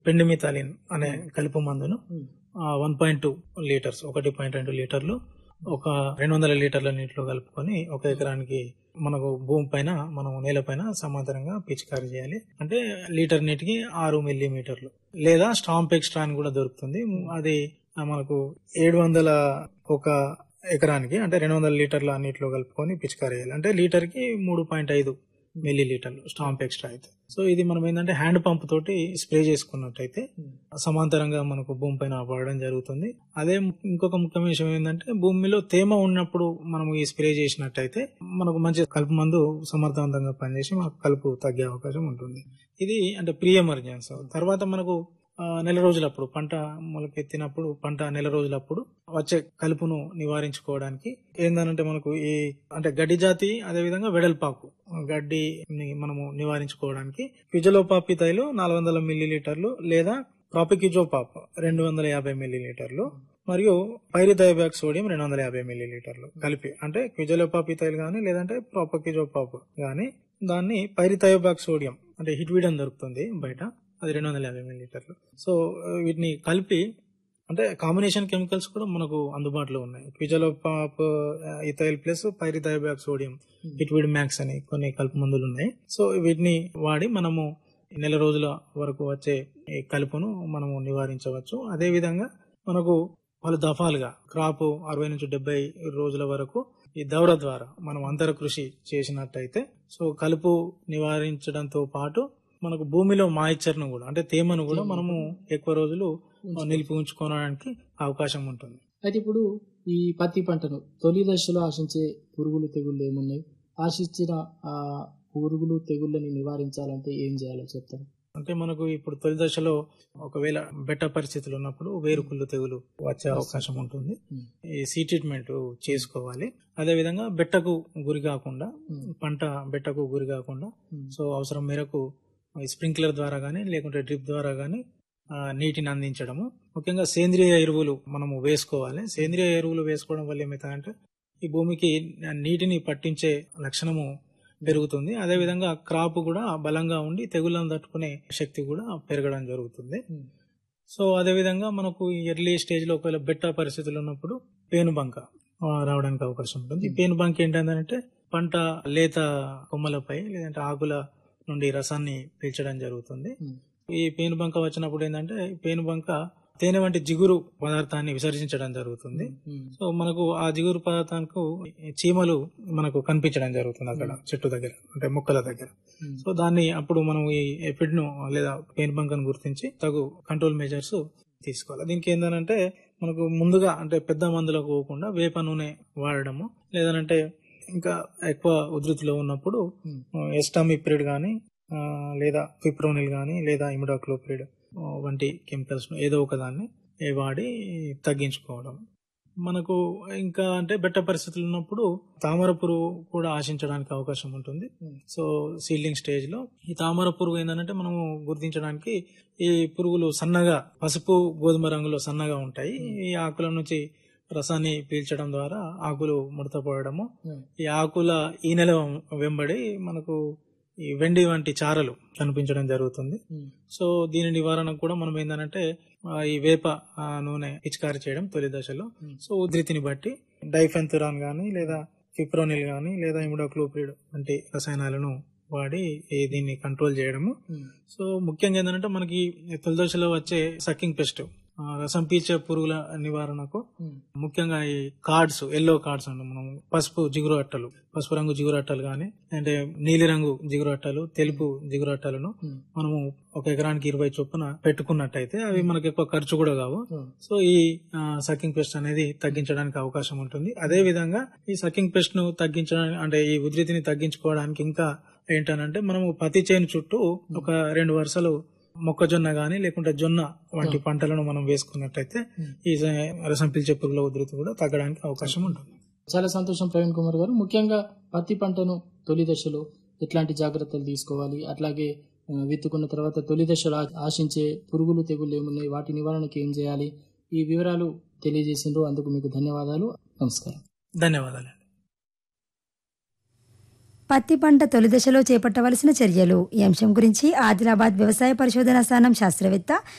pendimethalin అనే కలుపు మందును వన్ పాయింట్ టూ లీటర్స్ ఒకటి పాయింట్ రెండు లీటర్లు ఒక రెండు వందల లీటర్ల నీటిలో కలుపుకొని ఒక ఎకరానికి మనకు భూమి పైన మనం నేలపైన సమాంతరంగా పిచికారీ చేయాలి అంటే లీటర్ నీటికి ఆరు మిల్లీమీటర్లు లేదా స్టాంప్ ఎక్స్ట్రా అని కూడా దొరుకుతుంది అది మనకు ఏడు వందల ఒక ఎకరానికి అంటే రెండు వందల లీటర్ల నీటిలో కలుపుకొని పిచికారీ చేయాలి అంటే లీటర్కి మూడు పాయింట్ ఐదు మిల్లీ లీటర్లు స్టాంప్ ఎక్స్ట్రా అయితే సో ఇది మనం ఏంటంటే హ్యాండ్ పంప్ తోటి స్ప్రే చేసుకున్నట్టయితే సమాంతరంగా మనకు భూమి పైన పడడం జరుగుతుంది అదే ఇంకొక ముఖ్యమైన విషయం ఏంటంటే భూమిలో తేమ ఉన్నప్పుడు మనం ఈ స్ప్రే చేసినట్టయితే మనకు మంచి కలుపు మందు సమర్థవంతంగా పనిచేసి మనకు కలుపు తగ్గే అవకాశం ఉంటుంది ఇది అంటే ప్రీ ఎమర్జెన్సీ తర్వాత మనకు ఆ, నెల రోజులప్పుడు పంట మొలకెత్తినప్పుడు పంట నెల రోజులప్పుడు వచ్చే కలుపును నివారించుకోవడానికి ఏందనంటే మనకు ఈ అంటే గడ్డి జాతి అదే విధంగా వెడల్పాకు గడ్డిని మనము నివారించుకోవడానికి క్విజలోపాపితైలు నాలుగు వందల మిల్లీలీటర్లు లేదా ప్రాపిక్యుజోపాప్ రెండు వందల యాభై మిల్లీలీటర్లు మరియు పైరిథయోబ్యాక్ సోడియం రెండు వందల యాభై మిల్లీలీటర్లు కలిపి అంటే క్విజలోపాపితైల్ గానీ లేదంటే ప్రాపకిజోపాప్ గానీ దాన్ని పైరిథయోబ్యాక్ సోడియం అంటే హిట్విడన్ దొరుకుతుంది బయట అది రెండు వందల యాభై మిల్లీలీటర్లు సో వీటిని కలిపి అంటే కాంబినేషన్ కెమికల్స్ కూడా మనకు అందుబాటులో ఉన్నాయి quizalofop ethyl plus pyrithiobac sodium hitweed max అని కొన్ని కలుపు మందులు ఉన్నాయి సో వీటిని వాడి మనము నెల రోజుల వరకు వచ్చే ఈ కలుపును మనము నివారించవచ్చు అదే విధంగా మనకు పలు దఫాలుగా క్రాప్ అరవై నుంచి డెబ్బై రోజుల వరకు ఈ దౌర ద్వారా మనం అంతర కృషి చేసినట్టయితే సో కలుపు నివారించడంతో పాటు మనకు భూమిలో మాయిశ్చర్ ను కూడా అంటే తేమను కూడా మనము ఎక్కువ రోజులు నిలిపి ఉంచుకోవడానికి అవకాశం ఉంటుంది అయితే ఇప్పుడు ఈ పత్తి పంటను తొలి దశలో ఆశించే పురుగులు తెగుళ్ళు ఏమున్నాయి ఆశించిన ఆ పురుగులు తెగుళ్ళని నివారించాలంటే ఏం చేయాలో చెప్తారు అంటే మనకు ఇప్పుడు తొలి దశలో ఒకవేళ బెట్ట పరిస్థితులు ఉన్నప్పుడు వేరుకుళ్ళు తెగులు వచ్చే అవకాశం ఉంటుంది ఈ సీ ట్రీట్మెంట్ చేసుకోవాలి అదే విధంగా బెట్టకు గురి కాకుండా పంట బెట్టకు గురి కాకుండా సో అవసరం మేరకు ఈ స్ప్రింక్లర్ ద్వారా గానీ లేకుంటే డ్రిప్ ద్వారా గానీ ఆ, నీటిని అందించడము ముఖ్యంగా సేంద్రియ ఎరువులు మనము వేసుకోవాలి సేంద్రియ ఎరువులు వేసుకోవడం వల్ల ఏమవుతుందంటే ఈ భూమికి నీటిని పట్టించే లక్షణము పెరుగుతుంది అదే విధంగా క్రాప్ కూడా బలంగా ఉండి తెగుళ్ళను తట్టుకునే శక్తి కూడా పెరగడం జరుగుతుంది సో అదే విధంగా మనకు ఎర్లీ స్టేజ్ లో ఒకవేళ బెట్ట పరిస్థితులు ఉన్నప్పుడు పేనుబంక ఆ, రావడానికి అవకాశం ఉంటుంది ఈ పేనుబంక ఏంటంటే పంట లేత కొమ్మలపై లేదంటే ఆకుల నుండి రసాన్ని పీల్చడం జరుగుతుంది ఈ పేనుబంక వచ్చినప్పుడు ఏంటంటే ఈ పేనుబంక తేనె వంటి జిగురు పదార్థాన్ని విసర్జించడం జరుగుతుంది సో మనకు ఆ జిగురు పదార్థానికి చీమలు మనకు కనిపించడం జరుగుతుంది అక్కడ చెట్టు దగ్గర అంటే మొక్కల దగ్గర సో దాన్ని అప్పుడు మనం ఈ ఎఫిడ్ ను లేదా పెయిన్ బంకను గుర్తించి తగు కంట్రోల్ మెజర్స్ తీసుకోవాలి దీనికి ఏంటంటే మనకు ముందుగా అంటే పెద్ద మందులకు పోకుండా వేప నూనె వాడడము లేదంటే ఇంకా ఎక్కువ ఉధృతిలో ఉన్నప్పుడు ఎస్టామిప్రిడ్ కానీ లేదా ఫిప్రోనిల్ కానీ లేదా ఇమిడాక్లోప్రిడ్ వంటి కెమికల్స్ ఏదో ఒక దాన్ని వాడి తగ్గించుకోవడం మనకు ఇంకా అంటే బెట్ట పరిస్థితులు ఉన్నప్పుడు తామర పురుగు కూడా ఆశించడానికి అవకాశం ఉంటుంది సో సీల్డింగ్ స్టేజ్ లో ఈ తామర పురుగు ఏంటంటే మనము గుర్తించడానికి ఈ పురుగులు సన్నగా పసుపు గోధుమ రంగులో సన్నగా ఉంటాయి ఈ ఆకుల నుంచి రసాన్ని పీల్చడం ద్వారా ఆకులు ముడతపడము ఈ ఆకుల ఈ నెల వెంబడి మనకు ఈ వెండి వంటి చారలు కనిపించడం జరుగుతుంది సో దీని నివారణకు కూడా మనం ఏంటంటే ఈ వేప ఆ, నూనె పిచికారి చేయడం తొలి దశలో సో ఉధృతిని బట్టి డైఫెన్తురాన్ గానీ లేదా ఫిప్రోనిల్ గానీ లేదా ఇమిడోక్లోప్రిడ్ వంటి రసాయనాలను వాడి ఈ దీన్ని కంట్రోల్ చేయడము సో ముఖ్యంగా ఏంటంటే మనకి తొలి దశలో వచ్చే సక్కింగ్ పెస్ట్ రసం పీల్చే పురుగుల నివారణకు ముఖ్యంగా ఈ కార్డ్స్ ఎల్లో కార్డ్స్ అంటాం మనం పసుపు జిగురు అట్టలు పసుపు రంగు జిగురు అట్టలు కానీ అంటే నీలి రంగు జిగురు అట్టలు తెలుపు జిగురు అట్టలను మనము ఒక ఎకరానికి ఇరవై చొప్పున పెట్టుకున్నట్టయితే అవి మనకి ఎక్కువ ఖర్చు కూడా కావు సో ఈ సకింగ్ పెస్ట్ అనేది తగ్గించడానికి అవకాశం ఉంటుంది అదే విధంగా ఈ సకింగ్ పెస్ట్ ను తగ్గించడానికి అంటే ఈ ఉధృతిని తగ్గించుకోవడానికి ఇంకా ఏంటనంటే మనము పత్తి చేను చుట్టూ ఒక రెండు వరుసలు మొక్కజొన్న గాని లేకుంటే జొన్న వంటి పంటలను మనం వేసుకున్నట్టయితే ఈ రసం పీల్చే పురుగుల ఉధృతి కూడా తగ్గడానికి అవకాశం ఉంటుంది చాలా సంతోషం ప్రవీణ్ కుమార్ గారు ముఖ్యంగా పత్తి పంటను తొలి దశలో ఎట్లాంటి జాగ్రత్తలు తీసుకోవాలి అట్లాగే ఆ, విత్తుకున్న తర్వాత తొలి దశలో ఆ- ఆశించే పురుగులు తెగుళ్ళు ఏమున్నాయి వాటి నివారణకు ఏం చేయాలి ఈ వివరాలు తెలియజేసిండ్రు అందుకు మీకు ధన్యవాదాలు నమస్కారం ధన్యవాదాలు పత్తి పంట తొలి దశలో చేపట్టవలసిన చర్యలు ఈ అంశం గురించి ఆదిలాబాద్ వ్యవసాయ పరిశోధనా స్థానం శాస్త్రవేత్త